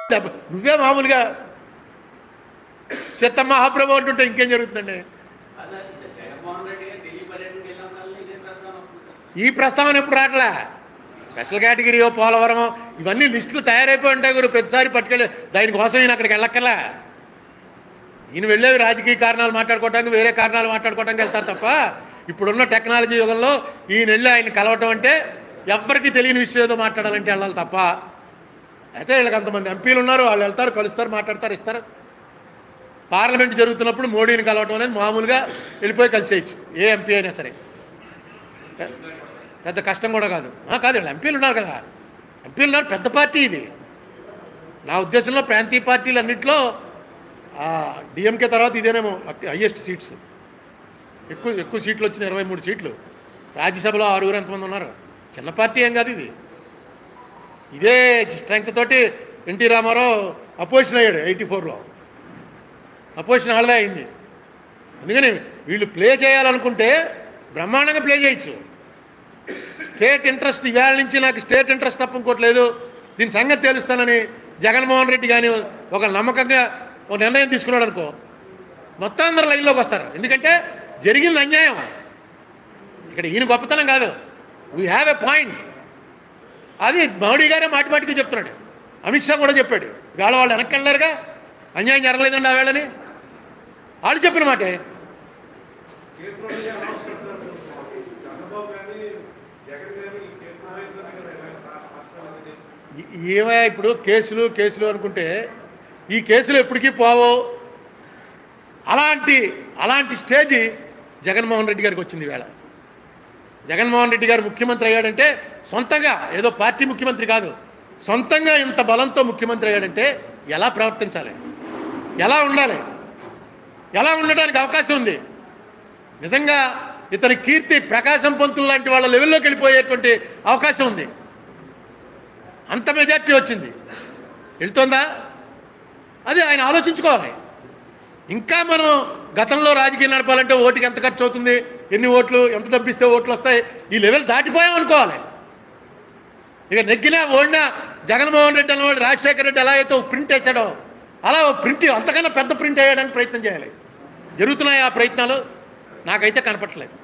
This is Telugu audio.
దెబ్బ- నువ్వే మామూలుగా చిత్త మహాప్రభు అంటుంటే ఇంకేం జరుగుతుందండి అదే జగన్మోహన్ రెడ్డి గారు ఢిల్లీ పర్యటనకి వెళ్ళినప్పుడు ఇదే ప్రశ్న వస్తుంది. ఈ ప్రస్తావన ఎప్పుడు రావట్లే స్పెషల్ కేటగిరీ పోలవరం ఇవన్నీ లిస్టులు తయారైపోయి ఉంటాయి గురు ప్రతిసారి పట్టుకెళ్ళి దానికోసం ఈయన అక్కడికి వెళ్ళక్కర్లా ఈయన వెళ్ళేవి రాజకీయ కారణాలు మాట్లాడుకోవడానికి వేరే కారణాలు మాట్లాడుకోవడానికి వెళ్తారు తప్ప ఇప్పుడున్న టెక్నాలజీ యుగంలో ఈయన వెళ్ళి ఆయన కలవటం అంటే ఎవ్వరికీ తెలియని విషయం ఏదో మాట్లాడాలంటే వెళ్ళాలి తప్ప అయితే వీళ్ళకి అంతమంది ఎంపీలు ఉన్నారు వాళ్ళు వెళ్తారు కలుస్తారు మాట్లాడతారు ఇస్తారు పార్లమెంట్ జరుగుతున్నప్పుడు మోడీని కలవటం అనేది మామూలుగా వెళ్ళిపోయి కలిసేయచ్చు ఏ ఎంపీ అయినా సరే పెద్ద కష్టం కూడా కాదు ఆ, కాదు వీళ్ళు ఎంపీలు ఉన్నారు కదా ఎంపీలు ఉన్నారు పెద్ద పార్టీ ఇది నా ఉద్దేశంలో ప్రాంతీయ పార్టీలు అన్నింటిలో డిఎంకే తర్వాత ఇదేనేమో హయ్యెస్ట్ సీట్స్ ఎక్కువ ఎక్కువ సీట్లు వచ్చిన ఇరవై మూడు సీట్లు రాజ్యసభలో ఆరుగురు ఎంతమంది ఉన్నారు చిన్న పార్టీ ఏం కాదు ఇది ఇదే స్ట్రెంగ్త్ తోటి ఎన్టీ రామారావు అపోజిషన్ అయ్యాడు ఎయిటీ ఫోర్లో అపోజిషన్ వాళ్ళదే అయింది అందుకని వీళ్ళు ప్లే చేయాలనుకుంటే బ్రహ్మాండంగా ప్లే చేయొచ్చు స్టేట్ ఇంట్రెస్ట్ ఇవాళ నుంచి నాకు స్టేట్ ఇంట్రెస్ట్ తప్ప ఇంకోటి లేదు దీని సంగతి తెలుస్తానని జగన్మోహన్ రెడ్డి కానీ ఒక నమ్మకంగా ఒక నిర్ణయం తీసుకున్నాడు అనుకో మొత్తం అందరు లైన్లోకి వస్తారు ఎందుకంటే జరిగింది అన్యాయం ఇక్కడ ఈయన గొప్పతనం కాదు వీ హ్యావ్ ఎ పాయింట్ అది మోడీ గారే మాటి మాటికి చెప్తున్నాడు అమిత్ షా కూడా చెప్పాడు వేళ వాళ్ళు వెనక్కి వెళ్ళారుగా అన్యాయం జరగలేదండి ఆ వేళని వాళ్ళు చెప్పిన మాటే చంద్రబాబు గారిని జగన్ గారిని ఈ కేసు రాయొద్దని కదా ఇలా రాష్ట్రాలు చేసింది. ఈ- ఏమయ్యా ఇప్పుడు కేసులు కేసులు అనుకుంటే ఈ కేసులు ఎప్పటికీ పోవో అలాంటి అలాంటి స్టేజ్ జగన్మోహన్ రెడ్డి గారికి వచ్చింది వేళ జగన్మోహన్ రెడ్డి గారు ముఖ్యమంత్రి అయ్యాడంటే సొంతంగా ఏదో పార్టీ ముఖ్యమంత్రి కాదు సొంతంగా ఇంత బలంతో ముఖ్యమంత్రి అయ్యాడంటే ఎలా ప్రవర్తించాలి ఎలా ఉండాలి ఎలా ఉండడానికి అవకాశం ఉంది నిజంగా ఇతని కీర్తి ప్రకాశం పంతులు లాంటి వాళ్ళ లెవెల్లోకి వెళ్ళిపోయేటువంటి అవకాశం ఉంది అంత మెజార్టీ వచ్చింది వెళ్తుందా అది ఆయన ఆలోచించుకోవాలి ఇంకా మనం గతంలో రాజకీయం నడపాలంటే ఓటుకి ఎంత ఖర్చు అవుతుంది ఎన్ని ఓట్లు ఎంత డబ్బిస్తే ఓట్లు వస్తాయి ఈ లెవెల్ దాటిపోయాం అనుకోవాలి ఇక నెగ్గినా ఓడినా జగన్మోహన్ రెడ్డి అన్నవాడు రాజశేఖర రెడ్డి ఎలా అయితే ఒక ప్రింట్ వేసాడో అలా ఒక ప్రింట్ అంతకన్నా పెద్ద ప్రింట్ వేయడానికి ప్రయత్నం చేయాలి జరుగుతున్నాయి ఆ ప్రయత్నాలు నాకైతే కనపట్లేదు